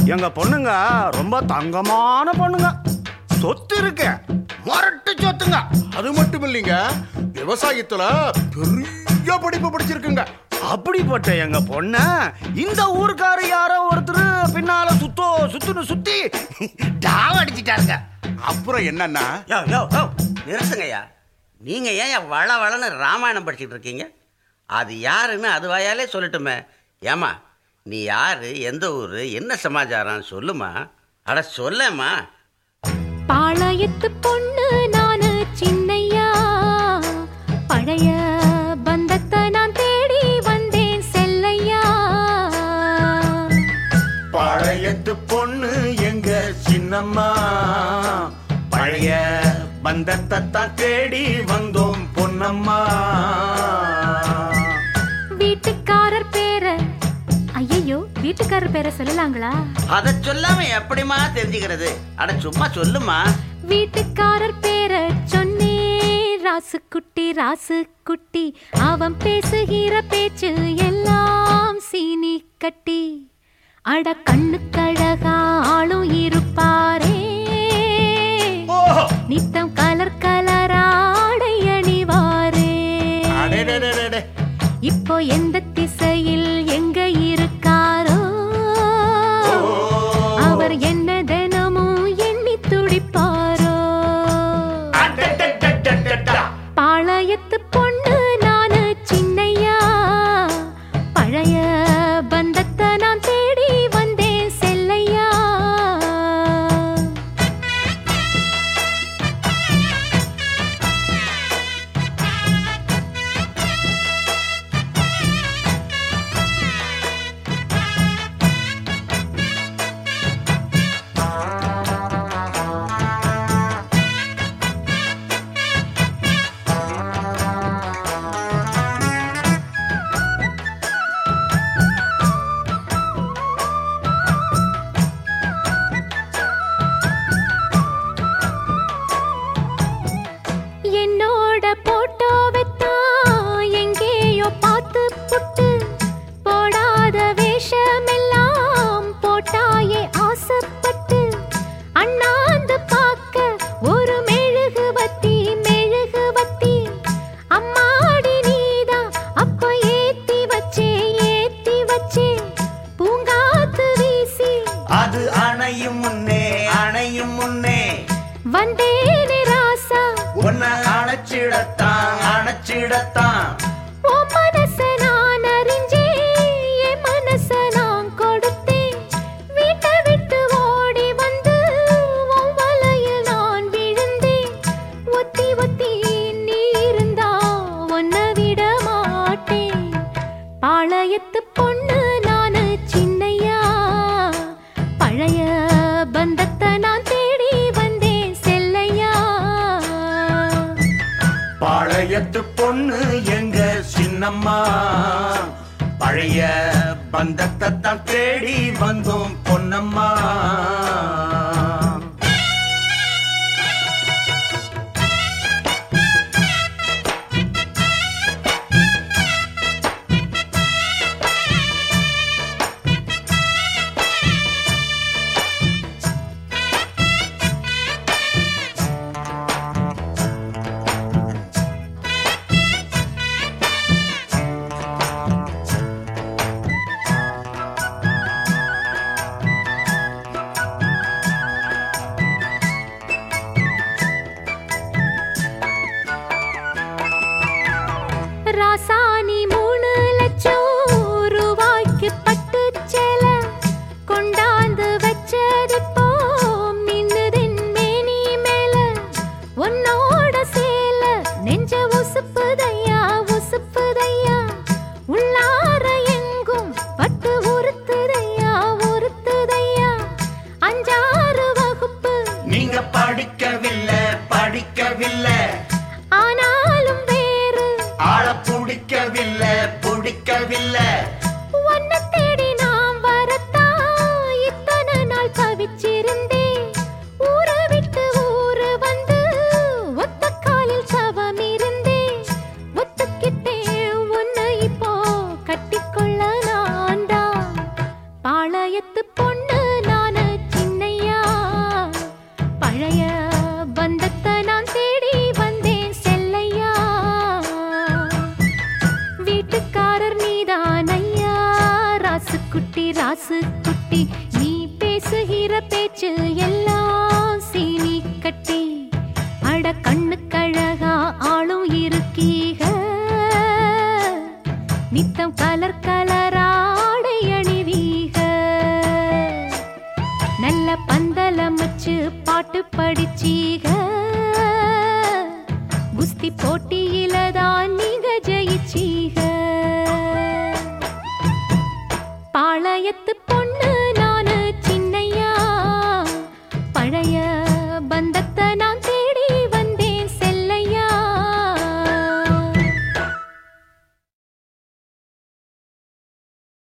எங்க பொண்ணுங்க ரொம்ப தங்கமான பொண்ணுங்க சொத்து இருக்கு முரட்டு சொத்துங்க அது மட்டும் இல்லைங்க விவசாயத்துல பெரிய படிப்பு படிச்சிருக்குங்க அப்படிப்பட்ட எங்க பொண்ண இந்த ஊருக்கார யாரோ ஒருத்தர் பின்னால சுத்தோ சுத்துன்னு சுத்தி டாவ் அடிச்சிட்டாருங்க அப்புறம் என்னன்னா யோ யோ யோ நிறுத்துங்கய்யா நீங்க ஏன் வள வளன்னு ராமாயணம் படிச்சிட்டு இருக்கீங்க அது யாருன்னு அது வாயாலே சொல்லட்டுமே ஏமா நீ யாரு எந்த ஊரு என்ன சமாச்சாரம் சொல்லுமா அட சொல்லேம்மா பாளையத்து பொண்ணு நானு சின்னையா பழைய பந்தத்தை நான் தேடி வந்தேன் செல்லையா பழையத்து பொண்ணு எங்க சின்னம்மா பழைய பந்தத்தை தான் தேடி வந்தோம் பொன்னம்மா வீட்டுக்காரர் பேர ஐயோ வீட்டுக்காரர் பேரை சொல்லலாங்களா அதை சொல்லாம எப்படிம்மா தெரிஞ்சுக்கிறது அட சும்மா சொல்லுமா வீட்டுக்காரர் பேர சொன்னே ராசு குட்டி ராசு குட்டி அவன் பேசுகிற பேச்சு எல்லாம் சீனி கட்டி அட கண்ணு கழகா ஆளும் இருப்பாரே நித்தம் கலர் கலராடை அணிவாரே அடேடேடேடே. இப்போ எந்த திசையில் எங்க இருக்காரோ அவர் என்ன தினமும் எண்ணி துடிப்பாரோ பாளையத்து பொண்ணு நானு சின்னையா பழைய பந்தத்தை நான் தேடி வந்தேன் செல்லையா என்னோட போட்டோவைத்தான் எங்கேயோ பார்த்து புட்டு போடாத வேஷமெல்லாம் போட்டாயே ஆசைப்பட்டு அண்ணாந்து பார்க்க ஒரு மெழுகு வத்தி மெழுகு வத்தி அம்மாடி நீதான் அப்ப ஏத்தி வச்சே ஏத்தி வச்சே பூங்காத்து வீசி அது அணையும் முன்னே அணையும் முன்னே வந்தேனே ராசா உன்னை அணைச்சிடத்தான் அணைச்சிடத்தான் உன் மனச நான் அறிஞ்சேன், என் மனச நான் கொடுத்தேன். வீட்டை விட்டு ஓடி வந்து உன் வலையில் நான் விழுந்தேன். ஒத்தி ஒத்தி நீ இருந்தா உன்னை விட மாட்டேன். பாளையத்து பொண்ணு நானு சின்னையா பழைய பந்தத்தை நான் தேடி வந்தேன் செல்லையா பாளையத்து பொண்ணு எங்க சின்னம்மா பழைய பந்தத்தை தான் தேடி வந்தோம் பொன்னம்மா ராசு குட்டி ராசு குட்டி நீ பேசுகிற பேச்சு எல்லாம் சீனி கட்டி அட கண்ணு கழகா ஆளும் இருக்கீக நித்தம் கலர் கலராடை அணிவீக நல்ல பந்தலமைச்சு பாட்டு படிச்சீக குஸ்தி போட்டியில தான் நீங்க ஜெயிச்சீக பாளையத்து